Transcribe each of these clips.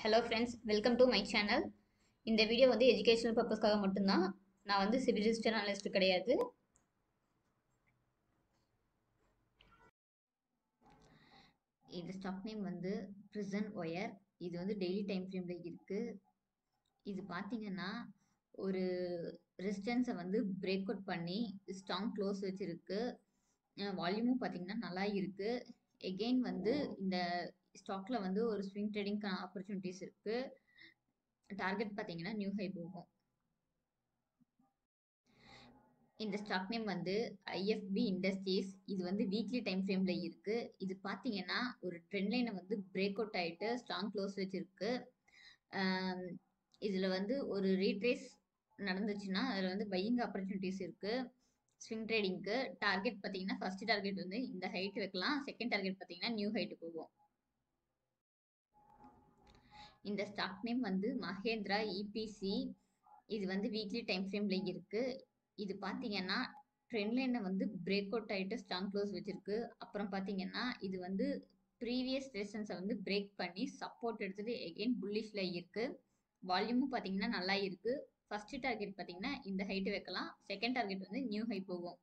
hello friends welcome to my channel இந்த video வந்து educational பர்பஸ்க்காக மட்டும்தான் நான் வந்து சிவில் ரிஜிஸ்டர் அனலிஸ்ட் கிடையாது இந்த ஸ்டாக் நேம் வந்து ப்ரிசன் ஒயர் இது வந்து டெய்லி டைம் ஃப்ரேமில் இருக்குது இது பார்த்தீங்கன்னா ஒரு ரெசிஸ்டன்ஸை வந்து பிரேக் அவுட் பண்ணி ஸ்ட்ராங் க்ளோஸ் வச்சுருக்கு வால்யூமும் பார்த்தீங்கன்னா நல்லா இருக்குது எகெயின் வந்து இந்த ஸ்டாக்ல வந்து ஒரு ஸ்விங் ட்ரேடிங்க்கான ஆப்பர்ச்சுனிட்டிஸ் இருக்கு டார்கெட் பார்த்தீங்கன்னா நியூ ஹை போகும் இந்த ஸ்டாக் நேம் வந்து ஐஎஃப்பி இண்டஸ்ட்ரீஸ் இது வந்து வீக்லி டைம் ஃப்ரேம்ல இருக்கு இது பார்த்தீங்கன்னா ஒரு ட்ரெண்ட் லைனை வந்து பிரேக் அவுட் ஆயிட்டு ஸ்ட்ராங் க்ளோஸ் வச்சிருக்கு இதில் வந்து ஒரு ரீட்ரேஸ் நடந்துச்சுன்னா அதில் வந்து பையிங் ஆப்பர்ச்சுனிட்டிஸ் இருக்கு ஸ்விங் ட்ரேடிங்க்கு டார்கெட் பார்த்தீங்கன்னா ஃபர்ஸ்ட் டார்கெட் வந்து இந்த ஹைட் வைக்கலாம் செகண்ட் டார்கெட் பார்த்தீங்கன்னா நியூ ஹைட்டு போகும் இந்த ஸ்டாக் நேம் வந்து மகேந்திரா இபிசி இது வந்து வீக்லி டைம் ஃப்ரேம்ல இருக்கு இது பார்த்தீங்கன்னா ட்ரெண்ட் லைனை வந்து பிரேக் அவுட் ஆகிட்டு ஸ்ட்ராங் க்ளோஸ் வச்சிருக்கு அப்புறம் பார்த்தீங்கன்னா இது வந்து ப்ரீவியஸ் ரெசன்ஸை வந்து பிரேக் பண்ணி சப்போர்ட் எடுத்துட்டு எகெயின் புல்லிஷ்ல இருக்கு வால்யூமும் பார்த்தீங்கன்னா நல்லா இருக்கு ஃபர்ஸ்ட் டார்கெட் பார்த்தீங்கன்னா இந்த ஹைட்டு வைக்கலாம் செகண்ட் டார்கெட் வந்து நியூ ஹை போகும்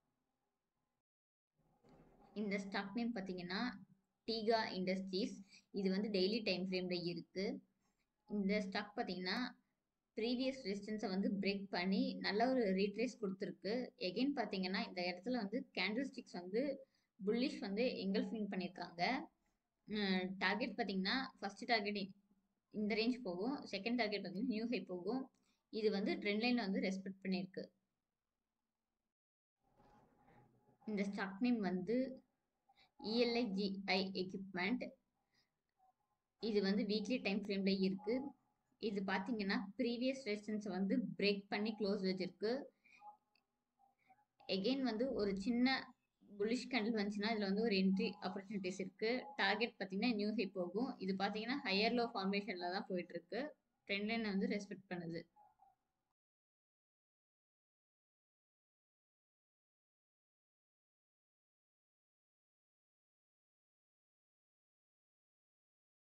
இந்த ஸ்டாக் நேம் பார்த்தீங்கன்னா டீகா இண்டஸ்ட்ரீஸ் இது வந்து டெய்லி டைம் ஃப்ரேமில் இருக்குது இந்த ஸ்டாக் பார்த்தீங்கன்னா ப்ரீவியஸ் ரெசிஸ்டன்ஸை வந்து பிரேக் பண்ணி நல்ல ஒரு ரீட்ரேஸ் கொடுத்துருக்கு எகெயின் பார்த்தீங்கன்னா இந்த இடத்துல வந்து கேண்டில் ஸ்டிக்ஸ் வந்து புல்லிஷ் வந்து எங்கல்ஃபிங் பண்ணியிருக்காங்க டார்கெட் பார்த்தீங்கன்னா ஃபர்ஸ்ட் டார்கெட் இந்த ரேஞ்ச் போகும் செகண்ட் டார்கெட் பார்த்தீங்கன்னா நியூ ஹை போகும் இது வந்து ட்ரெண்ட் லைனில் வந்து ரெஸ்பெக்ட் பண்ணியிருக்கு இந்த ஸ்டாக் நேம் வந்து இஎல்ஐஜிஐ எக்யூப்மெண்ட் இது வந்து வீக்லி டைம் ஃப்ரேமில் இருக்கு இது பார்த்தீங்கன்னா ப்ரீவியஸ் ரெசிஸ்டன்ஸை வந்து பிரேக் பண்ணி க்ளோஸ் வச்சிருக்கு எகெயின் வந்து ஒரு சின்ன புலிஷ் கேண்டில் வந்துச்சுன்னா இதில் வந்து ஒரு என்ட்ரி ஆப்பர்ச்சுனிட்டிஸ் இருக்கு டார்கெட் பார்த்தீங்கன்னா நியூ ஹை போகும் இது பார்த்தீங்கன்னா ஹையர் லோ ஃபார்மேஷனில் தான் போயிட்டு இருக்கு ட்ரெண்ட் லைனை வந்து ரெஸ்பெக்ட் பண்ணுது